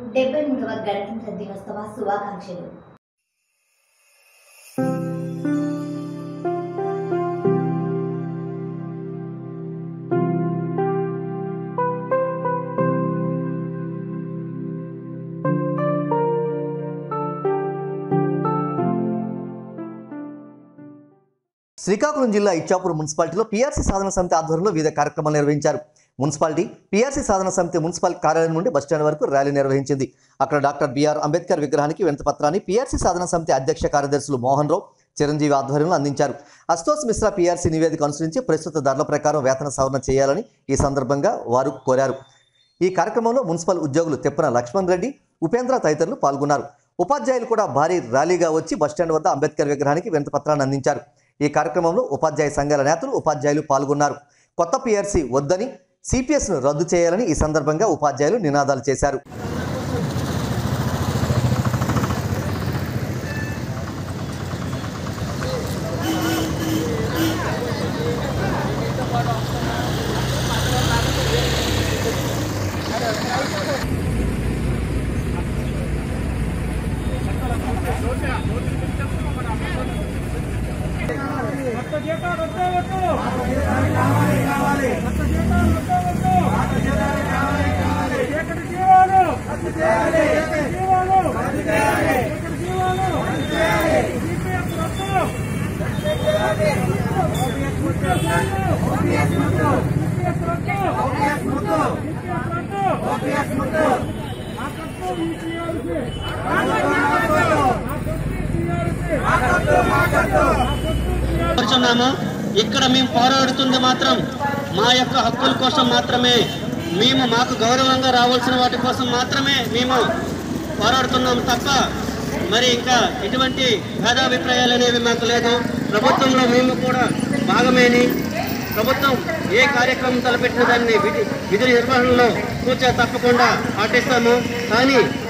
డెబ్బై మూడవ గణతంత్ర దినోత్సవ శుభాకాంక్షలు శ్రీకాకుళం జిల్లా ఇచ్చాపూర్ మున్సిపాలిటీలో పీఆర్సీ సాధన సమితి ఆధ్వర్యంలో వివిధ కార్యక్రమాలు నిర్వహించారు మున్సిపాలిటీ పీఆర్సీ సాధన సమితి మున్సిపల్ కార్యాలయం నుండి బస్టాండ్ వరకు ర్యాలీ నిర్వహించింది అక్కడ డాక్టర్ బిఆర్ అంబేద్కర్ విగ్రహానికి వినతిపత్రాన్ని పీఆర్సీ సాధన సమితి అధ్యక్ష కార్యదర్శులు మోహన్ రావు చిరంజీవి ఆధ్వర్యంలో అందించారు అస్తోస్ మిశ్రా పీఆర్సీ నివేదిక అనుసరించి ప్రస్తుత ధరల ప్రకారం వేతన సవరణ చేయాలని ఈ సందర్భంగా వారు కోరారు ఈ కార్యక్రమంలో మున్సిపల్ ఉద్యోగులు తెప్పన లక్ష్మణ్ రెడ్డి ఉపేంద్ర తదితరులు పాల్గొన్నారు ఉపాధ్యాయులు కూడా భారీ ర్యాలీగా వచ్చి బస్టాండ్ వద్ద అంబేద్కర్ విగ్రహానికి వినతిపత్రాన్ని అందించారు ఈ కార్యక్రమంలో ఉపాధ్యాయ సంఘాల నేతలు ఉపాధ్యాయులు పాల్గొన్నారు కొత్త పీఆర్సీ వద్దని సిపిఎస్ను రద్దు చేయాలని ఈ సందర్భంగా ఉపాధ్యాయులు నినాదాలు చేశారు కోరుచున్నాము ఇక్కడ మేము పోరాడుతుంది మాత్రం మా యొక్క హక్కుల కోసం మాత్రమే మేము మాకు గౌరవంగా రావాల్సిన వాటి కోసం మాత్రమే మేము పోరాడుతున్నాం తప్ప మరి ఇంకా ఎటువంటి భేదాభిప్రాయాలు అనేవి మాకు లేదు ప్రభుత్వంలో మేము కూడా భాగమేని ప్రభుత్వం ఏ కార్యక్రమం తలపెట్టిన దాన్ని విధి విధి నిర్వహణలో కూర్చో తప్పకుండా పాటిస్తాము కానీ